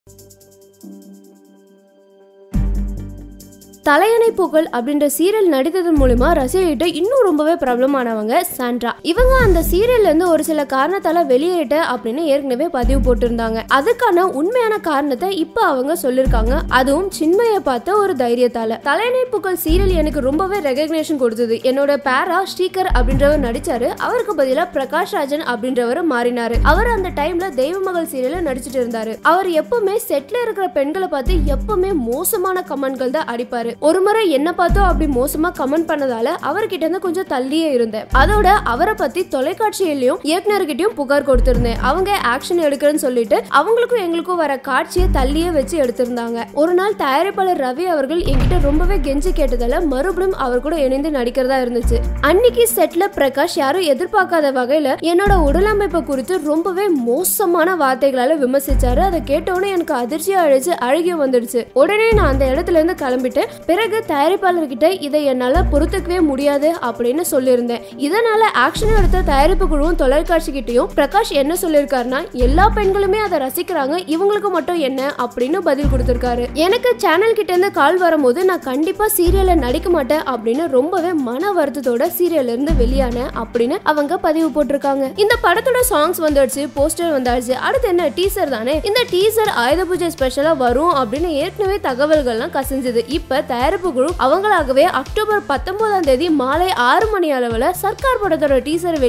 தலையணை பூக்கள் அப்படின்ற சீரியல் நடித்ததன் மூலியமா ரசிகர்கிட்ட இன்னும் ரொம்பவே பிரபலமானவங்க சாண்ட்ரா இவங்க அந்த சீரியல்ல இருந்து ஒரு சில காரணத்தால வெளியேறிட்ட அப்படின்னு ஏற்கனவே பதிவு போட்டிருந்தாங்க அதுக்கான உண்மையான காரணத்தை இப்ப அவங்க சொல்லிருக்காங்க அதுவும் சின்மையை பார்த்த ஒரு தைரியத்தால தலையணை பூக்கள் சீரியல் எனக்கு ரொம்பவே ரெகக்னேஷன் கொடுத்தது என்னோட பேரா ஸ்ரீகர் அப்படின்றவர் நடிச்சாரு அவருக்கு பதிலா பிரகாஷ் ராஜன் அப்படின்றவர் மாறினாரு அவர் அந்த டைம்ல தெய்வமகள் சீரியல்ல நடிச்சிட்டு இருந்தாரு அவர் எப்பவுமே செட்ல இருக்கிற பெண்களை பார்த்து எப்பவுமே மோசமான கமெண்ட்கள் தான் அடிப்பாரு ஒரு முறை என்ன பார்த்தோ அப்படி மோசமா கமெண்ட் பண்ணதால அவர்கிட்ட இருந்து கொஞ்சம் தள்ளியே இருந்தேன் அதோட அவரை பத்தி தொலைக்காட்சியிலயும் இயக்குனர்கிட்டயும் புகார் கொடுத்திருந்தேன் அவங்க ஆக்ஷன் எடுக்கிறேன்னு சொல்லிட்டு அவங்களுக்கும் எங்களுக்கும் வர காட்சியை தள்ளியே வச்சு எடுத்திருந்தாங்க ஒரு நாள் தயாரிப்பாளர் ரவி அவர்கள் என்கிட்ட ரொம்பவே கெஞ்சி கேட்டதால மறுபடியும் அவர் கூட இணைந்து நடிக்கிறதா இருந்துச்சு அன்னைக்கு செட்ல பிரகாஷ் யாரும் எதிர்பார்க்காத வகையில என்னோட உடலமைப்பை குறித்து ரொம்பவே மோசமான வார்த்தைகளால விமர்சிச்சாரு அதை கேட்டோன்னே எனக்கு அதிர்ச்சியா அழிச்சு அழுகியும் வந்துடுச்சு உடனே நான் அந்த இடத்துல இருந்து கிளம்பிட்டு பிறகு தயாரிப்பாளர்கிட்ட இதை என்னால பொறுத்துக்கவே முடியாது அப்படின்னு சொல்லியிருந்தேன் இதனால ஆக்ஷன் எடுத்த தயாரிப்பு குழுவும் தொலைக்காட்சிகிட்டையும் பிரகாஷ் என்ன சொல்லியிருக்காருன்னா எல்லா பெண்களுமே அதை ரசிக்கிறாங்க இவங்களுக்கு மட்டும் என்ன அப்படின்னு பதில் கொடுத்திருக்காரு எனக்கு சேனல் கிட்ட இருந்து கால் வரும்போது நான் கண்டிப்பா சீரியல்ல நடிக்க மாட்டேன் அப்படின்னு ரொம்பவே மன வருத்தத்தோட சீரியல்ல இருந்து வெளியான அப்படின்னு அவங்க பதிவு போட்டிருக்காங்க இந்த படத்தோட சாங்ஸ் வந்துடுச்சு போஸ்டர் வந்தாச்சு அடுத்து என்ன டீசர் தானே இந்த டீசர் ஆயுத பூஜை ஸ்பெஷலா வரும் அப்படின்னு ஏற்கனவே தகவல்கள்லாம் கசிஞ்சது இப்ப தயாரிப்பு குழு அவங்களாகவே அக்டோபர் பத்தொன்பதாம் தேதி மாலை ஆறு மணி அளவுல சர்க்கார் படத்தோட டீசர்